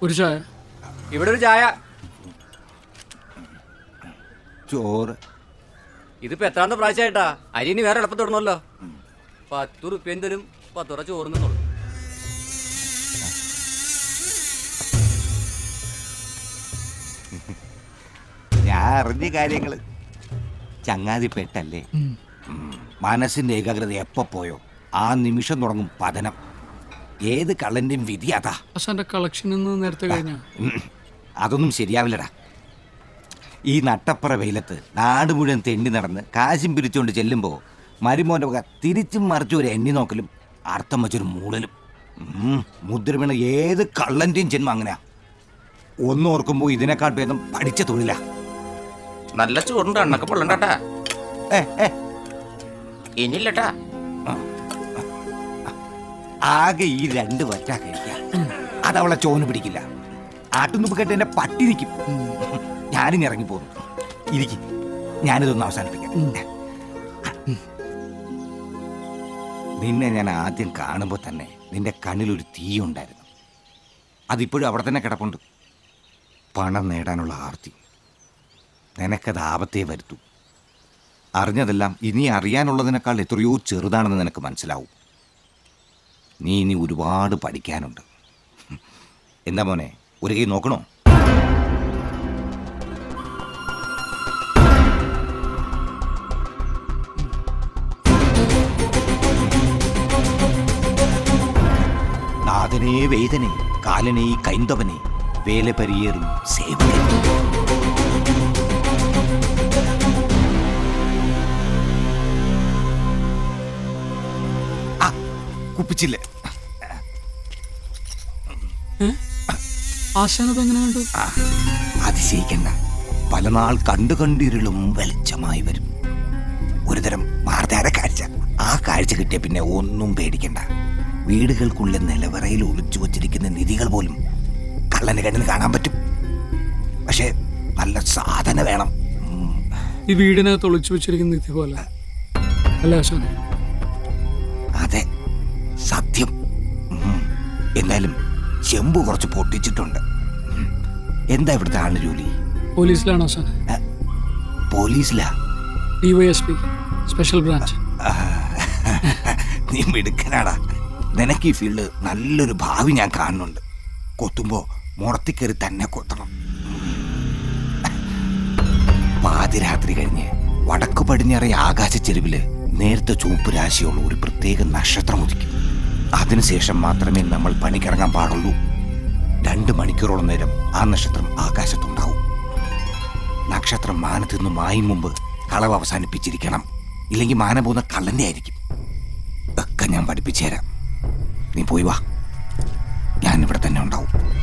ഒരു ചായ ഇവിടെ ഒരു ചായ ചോറ് ഇതിപ്പോ എത്രാമത്തെ പ്രാവശ്യമായിട്ടാ അരി ഇനി വേറെ എളുപ്പം തുടർന്നല്ലോ പത്ത് റുപ്യ എന്തെങ്കിലും പത്തുറ ചോറുന്നുള്ളൂ ഞാൻ അറിഞ്ഞ കാര്യങ്ങള് ചങ്ങാതി പെട്ടല്ലേ ഉം. മനസ്സിന്റെ ഏകാഗ്രത എപ്പോ പോയോ ആ നിമിഷം തുടങ്ങും പതനം ഏത് കള്ളന്റെയും വിധി അതാ ആശാന്റെ കളക്ഷനിൽ നിന്ന് നേരത്തെ കഴിഞ്ഞ ഉം. അതൊന്നും ശരിയാവില്ലടാ ഈ നട്ടപ്പുറ വെയിലത്ത് നാട് മുഴുവൻ തെണ്ടി നടന്ന് കാശും പിരിച്ചുകൊണ്ട് ചെല്ലുമ്പോൾ മരുമോൻ്റെ വക തിരിച്ചും മറിച്ചും ഒരു എണ്ണി നോക്കലും അർത്ഥം വെച്ചൊരു മൂളലും ഉം. മുദ്ര വീണ ഏത് കള്ളന്റെയും ജന്മം അങ്ങനെയാ ഒന്നോർക്കുമ്പോൾ ഇതിനേക്കാൾ ഭേദം പഠിച്ച തൊഴിലാ നല്ല ചോറുണ്ട് അണ്ണൊക്കെ പൊള്ളണ്ടാ ഏ ഏ ഇനിയില്ലട്ടാ ആകെ ഈ രണ്ട് വറ്റ കഴിക്കാം അതവളെ ചോന് പിടിക്കില്ല ആട്ടുന്നുപ്പ് കേട്ട് എന്റെ പട്ടി നിൽക്കും ഞാനിനി ഇറങ്ങി പോന്നു ഇരിക്കും ഞാനിതൊന്ന് അവസാനിപ്പിക്കാം നിന്നെ ഞാൻ ആദ്യം കാണുമ്പോൾ തന്നെ നിന്റെ കണ്ണിലൊരു തീ ഉണ്ടായിരുന്നു അതിപ്പോഴും അവിടെ തന്നെ കിടപ്പുണ്ട് പണം നേടാനുള്ള ആർത്തി നിനക്കത് ആപത്തേ വരുത്തൂ അറിഞ്ഞതെല്ലാം ഇനി അറിയാനുള്ളതിനേക്കാൾ എത്രയോ ചെറുതാണെന്ന് നിനക്ക് മനസ്സിലാവും നീ ഇനി ഒരുപാട് പഠിക്കാനുണ്ട് എന്താ മോനെ ഒരു കൈ നോക്കണോ നാഥനേ വേദനെ കാലനേ കൈന്തവനെ വേല പരിയേറും സേവകൻ ആ കുപ്പിച്ചില്ലേ ആശാനത് എങ്ങനെ കണ്ടു ആ, അതിശയിക്കണ്ട പല നാൾ കണ്ടു കണ്ടിരുളും വെളിച്ചമായി വരും ഒരുതരം വാർത്താര കാഴ്ച ആ കാഴ്ച കിട്ടിയ പിന്നെ ഒന്നും പേടിക്കണ്ട വീടുകൾക്കുള്ളിൽ നിലവറയിൽ ഒളിച്ചു വച്ചിരിക്കുന്ന നിധികൾ പോലും കള്ളന് കണ്ണിന് കാണാൻ പറ്റും പക്ഷെ നല്ല സാധന വേണം ഉം. ഈ വീടിനകത്ത് ഒളിച്ചു വെച്ചിരിക്കുന്ന നിധി പോലെ അല്ലേ ആശാനെ അതെ സത്യം ഉം. എന്നാലും ചെമ്പ് കുറച്ച് പൊട്ടിച്ചിട്ടുണ്ട് ഉം. എന്താ ഇവിടുത്തെ ആളിന് ജോലി പോലീസിലാണ് ആശാൻ ഏ, പോലീസിലാ ഡിവൈഎസ്പി സ്പെഷ്യൽ ബ്രാഞ്ച് ആ, നീ മിടുക്കനാടാ നിനക്ക് ഈ ഫീൽഡ് നല്ലൊരു ഭാവി ഞാൻ കാണുന്നുണ്ട് കൊത്തുമ്പോ മുറത്തിക്കറി തന്നെ കൊത്തണം പാതിരാത്രി കഴിഞ്ഞ് വടക്കു പടിഞ്ഞാറേ ആകാശച്ചെരുവില് നേരത്തെ ചുവപ്പ് രാശിയുള്ള ഒരു പ്രത്യേക നക്ഷത്രം ഉദിക്കും അതിനുശേഷം മാത്രമേ നമ്മൾ പണിക്കിറങ്ങാൻ പാടുള്ളൂ രണ്ട് മണിക്കൂറോളം നേരം ആ നക്ഷത്രം ആകാശത്തുണ്ടാവും നക്ഷത്രം മാനത്ത് നിന്ന് മായും മുമ്പ് കളവ് അവസാനിപ്പിച്ചിരിക്കണം ഇല്ലെങ്കിൽ മാനം പോകുന്ന കള്ളന്റെ ആയിരിക്കും ഒക്കെ ഞാൻ പഠിപ്പിച്ചു തരാം നീ പോയി വാ ഞാൻ ഇവിടെ തന്നെ ഉണ്ടാവും